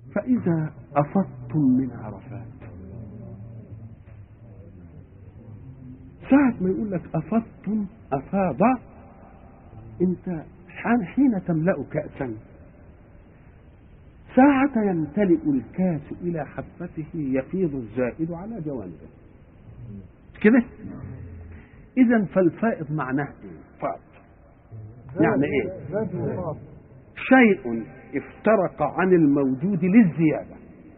فإذا أفضتم من عرفات ساعة ما يقول لك أفضتم أفاض أنت حين تملأ كأسا ساعة يمتلئ الكاس إلى حفته يفيض الزائد على جوانبه كده إذا فالفائض معناه إيه؟ فاض يعني إيه؟ شيء افترق عن الموجود للزيادة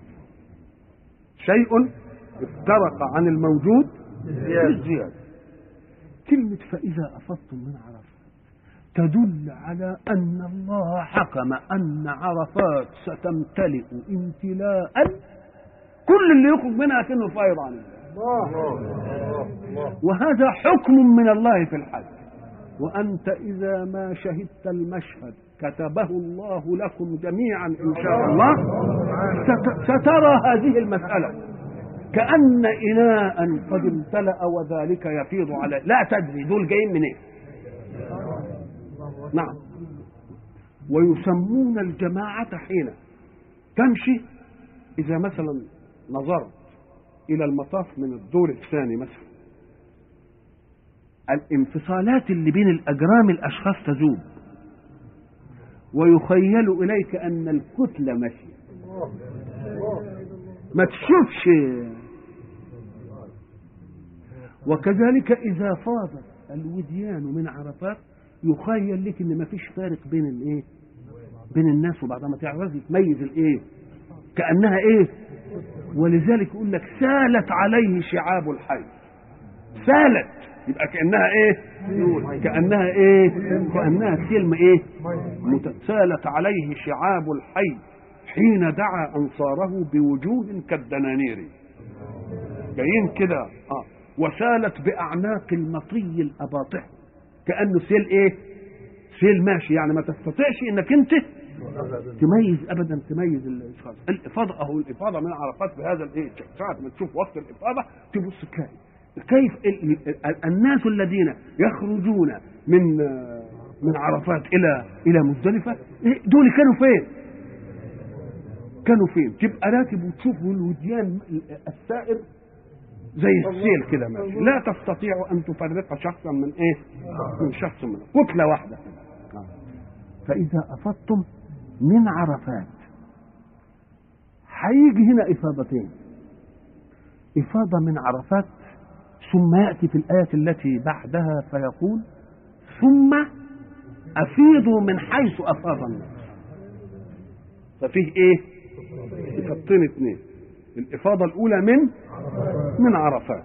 شيء افترق عن الموجود للزيادة كلمة فإذا أفضتم من عرفات تدل على أن الله حكم أن عرفات ستمتلئ امتلاء كل اللي يخرج منها كأنه فايض عن الله وهذا حكم من الله في الحج وأنت إذا ما شهدت المشهد كتبه الله لكم جميعا إن شاء الله سترى هذه المسألة كأن إناء قد امتلأ وذلك يفيض عليه لا تدري دول جايين منين إيه؟ نعم ويسمون الجماعة حين تمشي إذا مثلا نظرت إلى المطاف من الدور الثاني مثلا الانفصالات اللي بين الأجرام الأشخاص تذوب ويخيل إليك أن الكتلة ماشية ما تشوفش وكذلك إذا فاضت الوديان من عرفات يخيل لك ان مفيش فارق بين الايه بين الناس وبعضها ما تعرفش تميز الايه كانها ايه ولذلك يقول لك سالت عليه شعاب الحي سالت يبقى كانها ايه كانها ايه كانها كلمه ايه مت... سالت عليه شعاب الحي حين دعا انصاره بوجوه كالدنانير جايين كده اه وسالت باعناق المطي الاباطح كانه سيل ايه سيل ماشي يعني ما تستطيعش انك انت تميز ابدا تميز الاشخاص الافاضه اهو الافاضه من عرفات بهذا الايه ساعه ما تشوف وقت الافاضه تبص تلاقي كيف الناس الذين يخرجون من من عرفات الى الى مزدلفه دول كانوا فين؟ كانوا فين؟ تبقى راكب وتشوف الوديان السائر زي السيل كده ماشي لا تستطيع ان تفرق شخصا من ايه من شخص من كتله واحده فاذا افضتم من عرفات هيجي هنا افاضتين افاضه من عرفات ثم ياتي في الايه التي بعدها فيقول ثم افيضوا من حيث افاض الناس ففيه ايه افاضتين اثنين الافاضه الاولى من من عرفات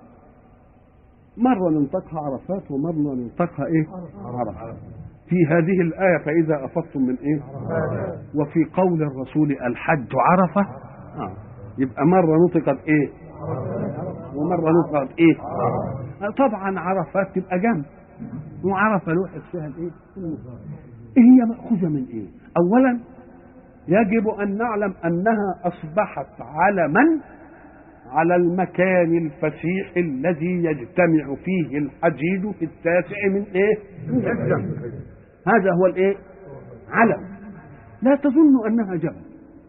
مرة ننطقها عرفات ومرة ننطقها ايه عرفات في هذه الآية فإذا أفضتم من ايه وفي قول الرسول الحج عرفة آه. يبقى مرة نطقت ايه ومرة نطقت ايه آه طبعا عرفات تبقى جنب وعرفة لوحت فيها الايه إيه هي مأخوذة من ايه أولا يجب أن نعلم أنها أصبحت علما على المكان الفسيح الذي يجتمع فيه الحجيج في التاسع من ايه؟ هذا هو الايه؟ علم لا تظن انها جبل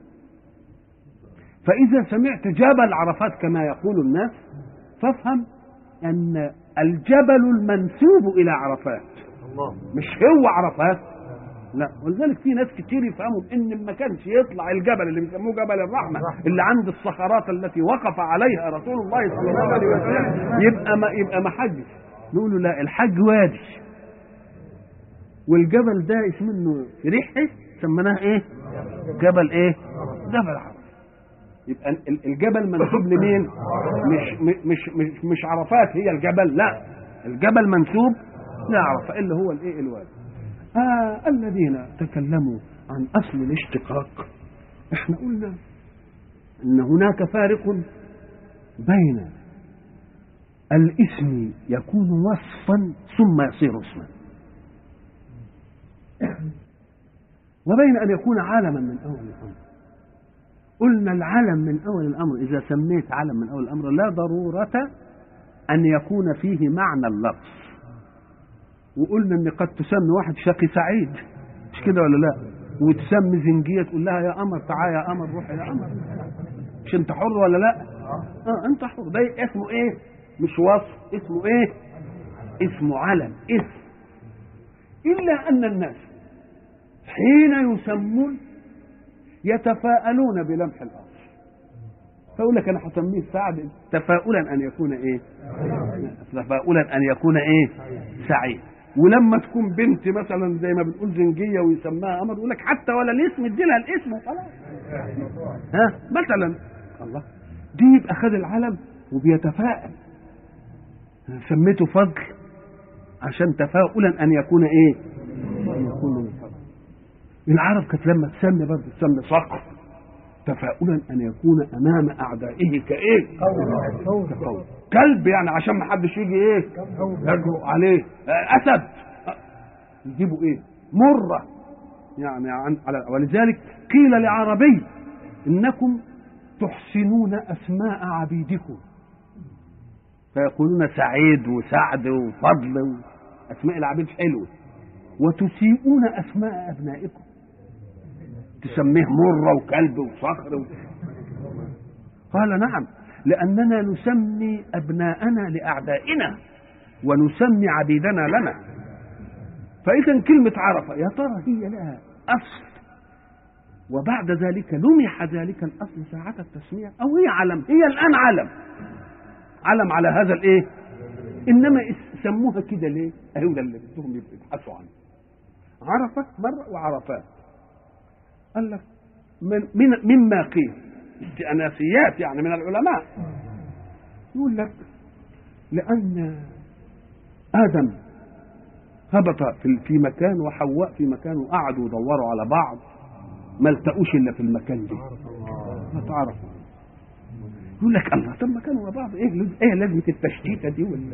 فاذا سمعت جبل عرفات كما يقول الناس فافهم ان الجبل المنسوب الى عرفات مش هو عرفات لا ولذلك في ناس كتير يفهموا ان ما كانش يطلع الجبل اللي بيسموه جبل الرحمه اللي عند الصخرات التي وقف عليها رسول الله صلى الله عليه وسلم يبقى ما يبقى ما حجش نقول له لا الحج وادي والجبل ده اسمه انه في ريحه سميناه ايه؟ جبل ايه؟ جبل عرفه يبقى الجبل منسوب لمين؟ مش مش مش مش عرفات هي الجبل لا الجبل منسوب لعرفه اللي هو الايه؟ الوادي آه الذين تكلموا عن أصل الاشتقاق احنا قلنا أن هناك فارق بين الاسم يكون وصفا ثم يصير اسما وبين أن يكون علما من أول الأمر قلنا العلم من أول الأمر إذا سميت علم من أول الأمر لا ضرورة أن يكون فيه معنى اللفظ وقلنا ان قد تسمي واحد شقي سعيد مش كده ولا لا وتسمي زنجيه تقول لها يا قمر تعالى يا قمر روح يا قمر مش انت حر ولا لا؟ اه انت حر ده اسمه ايه؟ مش وصف اسمه ايه؟ اسمه علم اسم الا ان الناس حين يسمون يتفاءلون بلمح الاصل فيقول لك انا هسميه سعد تفاؤلا ان يكون ايه؟ تفاؤلا ان يكون ايه؟ سعيد ولما تكون بنت مثلا زي ما بنقول زنجيه ويسماها قمر يقول لك حتى ولا الاسم ادي لها الاسم وخلاص ها مثلا الله دي يبقى خد العلم وبيتفائل سميته فضل عشان تفاؤلا ان يكون ايه؟ ان يكون من فضل العرب كانت لما تسمي برضه تسمي صقر تفاؤلا ان يكون امام اعدائه كايه؟ كقول كلب يعني عشان ما حدش يجي ايه؟ يجرؤ عليه اسد يجيبوا ايه؟ مره يعني عن على ولذلك قيل لعربي انكم تحسنون اسماء عبيدكم فيقولون سعيد وسعد وفضل اسماء العبيد حلوه وتسيئون اسماء ابنائكم تسميه مرة وكلب وصخر و... قال نعم لأننا نسمي أبناءنا لأعدائنا ونسمي عبيدنا لنا فإذا كلمة عرفة يا ترى هي لها أصل وبعد ذلك لمح ذلك الأصل ساعة التسمية أو هي علم هي الآن علم علم على هذا الإيه إنما سموها كده ليه أهو ده اللي بدهم يبحثوا عنه عرفة مرة وعرفات قال لك من, من مما قيل استئناسيات يعني من العلماء يقول لك لأن آدم هبط في, في مكان وحواء في مكان وقعدوا يدوروا على بعض ما التقوش الا في المكان ده ما تعرفوا يقول لك الله طب ما كانوا مع بعض ايه ايه لازمه التشتيته دي ولا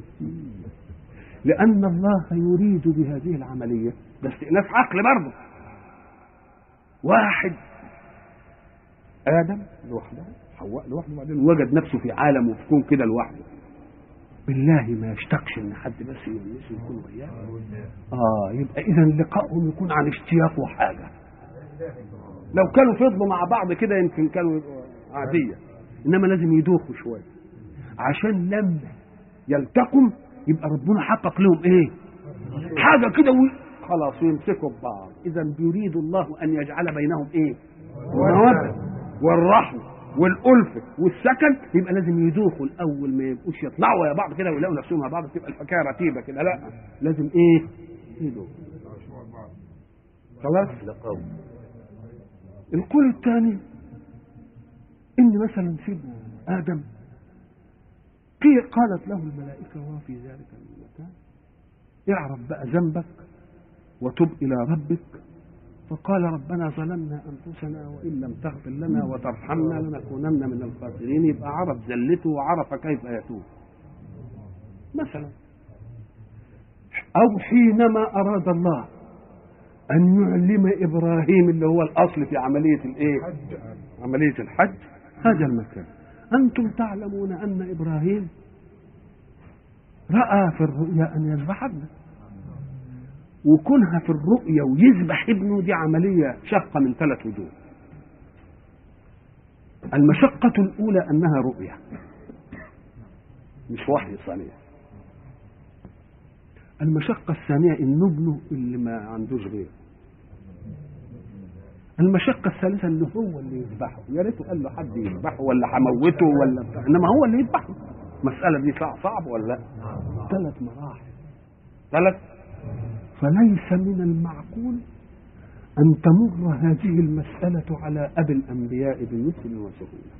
لان الله يريد بهذه العمليه ده استئناس عقل برضه واحد ادم لوحده حواء لوحده وبعدين وجد نفسه في عالم وفي كون كده لوحده بالله ما يشتاقش ان حد بس يونسه يكون وياه اه يبقى اذا لقائهم يكون عن اشتياق وحاجه لو كانوا فضلوا مع بعض كده يمكن كانوا عاديه انما لازم يدوخوا شويه عشان لما يلتقوا يبقى ربنا حقق لهم ايه حاجه كده و... خلاص ويمسكوا ببعض اذا يريد الله ان يجعل بينهم ايه الموده والرحمه والألفة والسكن يبقى لازم يدوخوا الأول ما يبقوش يطلعوا يا بعض كده ويلاقوا نفسهم مع بعض تبقى الحكاية رتيبة كده لا لازم إيه؟ يدوخوا خلاص؟ القول الثاني إن مثلا سيدنا آدم قالت له الملائكة وهو في ذلك المكان اعرف بقى ذنبك وتب إلى ربك فقال ربنا ظلمنا انفسنا وان لم تغفر لنا وترحمنا لنكونن من الخاسرين يبقى عرف ذلته وعرف كيف يتوب مثلا او حينما اراد الله ان يعلم ابراهيم اللي هو الاصل في عمليه الايه عمليه الحج هذا المكان انتم تعلمون ان ابراهيم راى في الرؤيا ان يذبح ابنه وكونها في الرؤية ويذبح ابنه دي عملية شقة من ثلاث وجوه المشقة الأولى أنها رؤية مش وحي صريح المشقة الثانية إن ابنه اللي ما عندوش غير المشقة الثالثة إن هو اللي يذبحه يا ريته قال له حد يذبحه ولا هموته ولا بتاع إنما هو اللي يذبحه المسألة دي صعب صعب ولا لا؟ ثلاث مراحل ثلاث فليس من المعقول أن تمر هذه المسألة على أبي الأنبياء بيسر وسهولة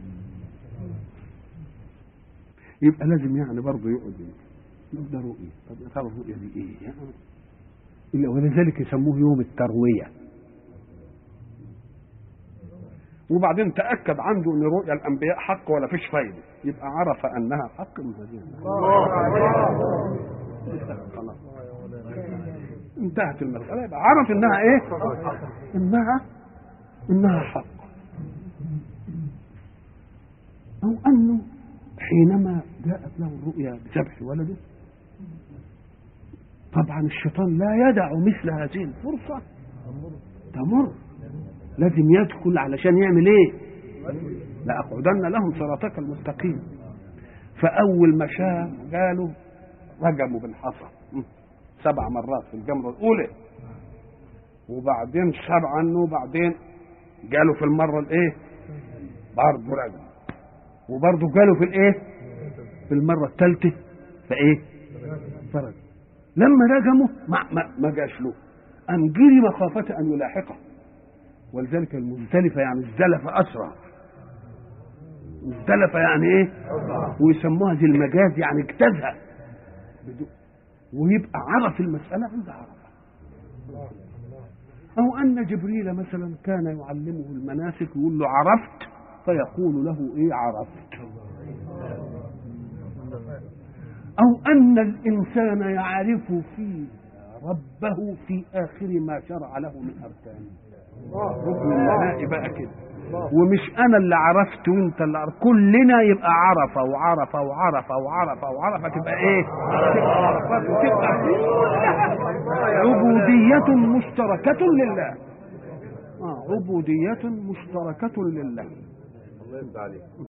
يبقى لازم يعني برضه يقعد يقول ده رؤية طب يا ترى الرؤية دي إيه؟ يعني إلا ولذلك يسموه يوم التروية وبعدين تأكد عنده أن رؤيا الأنبياء حق ولا فيش فايدة يبقى عرف أنها حق من هذه خلاص انتهت المسألة يبقى عرف انها ايه انها انها حق او انه حينما جاءت له الرؤيا بذبح ولده طبعا الشيطان لا يدع مثل هذه الفرصة تمر لازم يدخل علشان يعمل ايه لأقعدن لهم صراطك المستقيم فأول ما شاء قالوا رجموا بالحصى سبع مرات في الجمرة الأولى وبعدين شاب عنه وبعدين قالوا في المرة الإيه؟ برضه رجم وبرضه قالوا في الإيه؟ في المرة الثالثة فإيه؟ فرج لما رجموا ما ما, ما جاش له أم جري مخافة أن يلاحقه ولذلك المزدلفة يعني الزلف أسرع الزلفة يعني إيه؟ ويسموها ذي المجاز يعني اجتازها ويبقى عرف المسألة عند عرفة أو أن جبريل مثلا كان يعلمه المناسك يقول له عرفت فيقول له إيه عرفت أو أن الإنسان يعرف في ربه في آخر ما شرع له من أركانه ركن البناء بقى كده ومش انا اللي عرفت وانت اللي عرفت كلنا يبقى عرفه وعرفه وعرفه وعرفه وعرفه تبقى ايه؟ تبقى عرفات وتبقى عبودية مشتركة لله آه عبودية مشتركة لله الله يرضى عليك